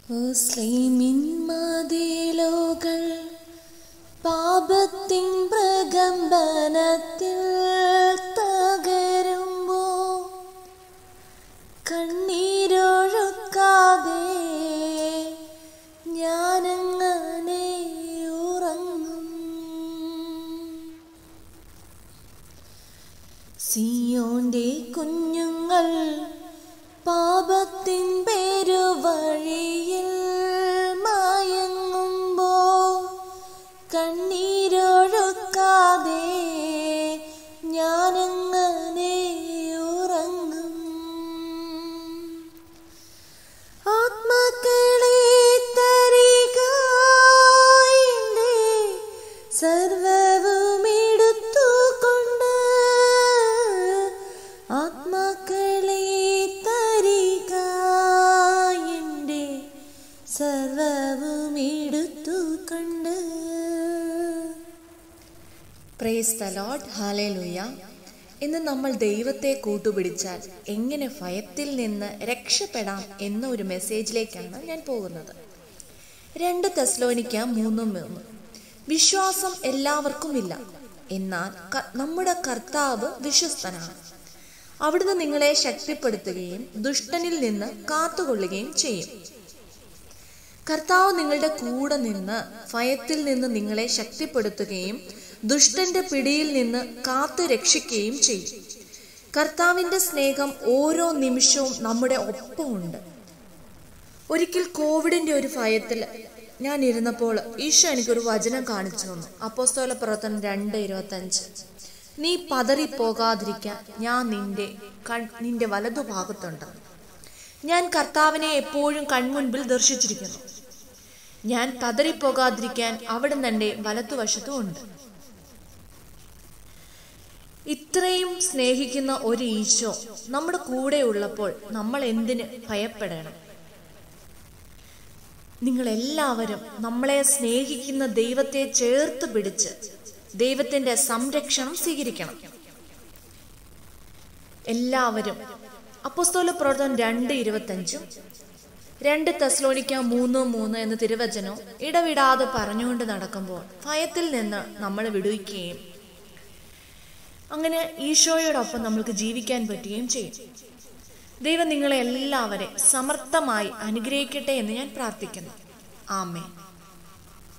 മുസ്ലിമിൻ മതിലുകൾ പാപത്തിൻ പ്രകമ്പനത്തിൽ തകരുമ്പോ കണ്ണീരൊഴുക്കാതെ ഞാനങ്ങനെ ഉറങ്ങും സിയോന്റെ കുഞ്ഞുങ്ങൾ പാപത്തിൻ പെരുവഴിയിൽ മയങ്ങുമ്പോ കണ്ണീരൊഴുക്കാതെ ഞാനങ്ങനെ ഉറങ്ങും ആത്മക്കളെ തരിക എൻ്റെ സർവവും എടുത്തുകൊണ്ട് ആത്മാക്കളെ തരിക എൻ്റെ സർവവും എടുത്തുകൊണ്ട് പ്രേസ് ദ ലോഡ് ഹാലേലുയ ഇന്ന് നമ്മൾ ദൈവത്തെ കൂട്ടുപിടിച്ചാൽ എങ്ങനെ ഭയത്തിൽ നിന്ന് രക്ഷപ്പെടാം എന്ന ഒരു മെസ്സേജിലേക്കാണ് ഞാൻ പോകുന്നത് രണ്ട് തെസ്ലോനിക്ക മൂന്നും മൂന്ന് വിശ്വാസം എല്ലാവർക്കും ഇല്ല എന്നാൽ ക- നമ്മുടെ കർത്താവ് വിശ്വസ്തനാണ് അവിടുന്ന് നിങ്ങളെ ശക്തിപ്പെടുത്തുകയും ദുഷ്ടനിൽ നിന്ന് കാത്തുകൊള്ളുകയും ചെയ്യും കർത്താവ് നിങ്ങളുടെ കൂടെ നിന്ന് ഭയത്തിൽ നിന്ന് നിങ്ങളെ ശക്തിപ്പെടുത്തുകയും ദുഷ്ടന്റെ പിടിയിൽ നിന്ന് കാത്തു രക്ഷിക്കുകയും ചെയ്യും കർത്താവിന്റെ സ്നേഹം ഓരോ നിമിഷവും നമ്മുടെ ഒപ്പമുണ്ട് ഒരിക്കൽ കോവിഡിന്റെ ഒരു ഭയത്തിൽ ഞാൻ ഇരുന്നപ്പോൾ ഈശോ എനിക്കൊരു വചനം കാണിച്ചു തന്നു അപ്പോസ്തോല പ്രവർത്തനം രണ്ട് ഇരുപത്തഞ്ച് നീ പതറിപ്പോകാതിരിക്കാൻ ഞാൻ നിന്റെ കൺ നിന്റെ വലതുഭാഗത്തുണ്ട് ഞാൻ കർത്താവിനെ എപ്പോഴും കൺമുൻപിൽ ദർശിച്ചിരിക്കുന്നു ഞാൻ പതറിപ്പോകാതിരിക്കാൻ അവിടെ എൻ്റെ വലത്തുവശത്തും ഉണ്ട് ഇത്രയും സ്നേഹിക്കുന്ന ഒരു ഈശോ നമ്മുടെ കൂടെ ഉള്ളപ്പോൾ നമ്മൾ എന്തിന് ഭയപ്പെടണം നിങ്ങൾ എല്ലാവരും നമ്മളെ സ്നേഹിക്കുന്ന ദൈവത്തെ ചേർത്ത് പിടിച്ച് ദൈവത്തിന്റെ സംരക്ഷണം സ്വീകരിക്കണം എല്ലാവരും അപ്പോസ്തോല പ്രവർത്തനം രണ്ട് ഇരുപത്തഞ്ചും രണ്ട് തെസ്ലോണിക്ക മൂന്ന് മൂന്ന് എന്ന തിരുവചനവും ഇടവിടാതെ പറഞ്ഞുകൊണ്ട് നടക്കുമ്പോൾ ഭയത്തിൽ നിന്ന് നമ്മൾ വിടുവിക്കുകയും അങ്ങനെ ഈശോയോടൊപ്പം നമ്മൾക്ക് ജീവിക്കാൻ പറ്റുകയും ചെയ്യും ദൈവം നിങ്ങളെ എല്ലാവരെ സമർത്ഥമായി അനുഗ്രഹിക്കട്ടെ എന്ന് ഞാൻ പ്രാർത്ഥിക്കുന്നു ആമേ